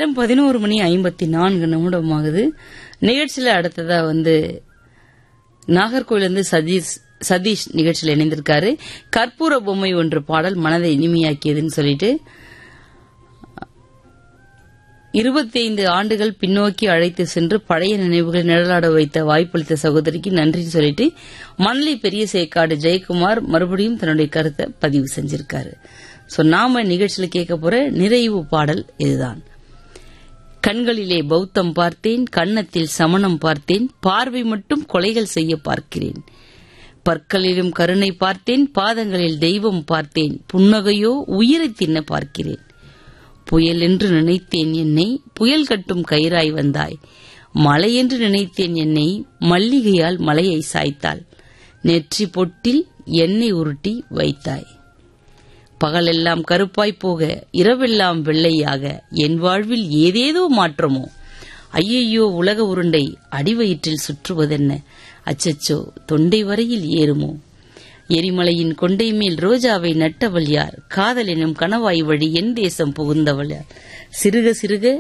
நேரம் பதினோரு மணி ஐம்பத்தி நான்கு நிமிடமாகுது நிகழ்ச்சியில அடுத்ததா வந்து நாகர்கோயிலிருந்து சதீஷ் சதீஷ் நிகழ்ச்சியில் இணைந்திருக்காரு கற்பூர பொம்மை ஒன்று பாடல் மனதை இனிமையாக்கியதுன்னு சொல்லிட்டு இருபத்தைந்து ஆண்டுகள் பின்னோக்கி அழைத்து சென்று பழைய நினைவுகளை நிழலாட வைத்த வாய்ப்பளித்த சகோதரிக்கு நன்றி சொல்லிட்டு மணலி பெரிய சேக்காடு ஜெயக்குமார் மறுபடியும் தன்னுடைய கருத்தை பதிவு செஞ்சிருக்காரு சோ நாம நிகழ்ச்சியில கேட்க போற நிறைவு பாடல் இதுதான் கண்களிலே பௌத்தம் பார்த்தேன் கன்னத்தில் சமணம் பார்த்தேன் பார்வை மட்டும் கொலைகள் செய்ய பார்க்கிறேன் பற்களிலும் கருணை பார்த்தேன் பாதங்களில் தெய்வம் பார்த்தேன் புன்னகையோ உயிரை தின்ன பார்க்கிறேன் புயல் என்று நினைத்தேன் என்னை புயல் கட்டும் கயிறாய் வந்தாய் மலை என்று நினைத்தேன் என்னை மல்லிகையால் மலையை சாய்த்தாள் நெற்றி பொட்டில் எண்ணெய் உருட்டி வைத்தாய் பகலெல்லாம் கருப்பாய் போக இரவெல்லாம் வெள்ளையாக என் வாழ்வில் ஏதேதோ மாற்றமோ ஐயையோ உலக உருண்டை அடிவயிற்றில் சுற்றுவதென்ன அச்சச்சோ தொண்டை வரையில் ஏறுமோ எரிமலையின் கொண்டை மேல் ரோஜாவை நட்டவள் யார் காதல் எனும் கணவாய் வழி என் தேசம் புகுந்தவள் யார் சிறுக சிறுக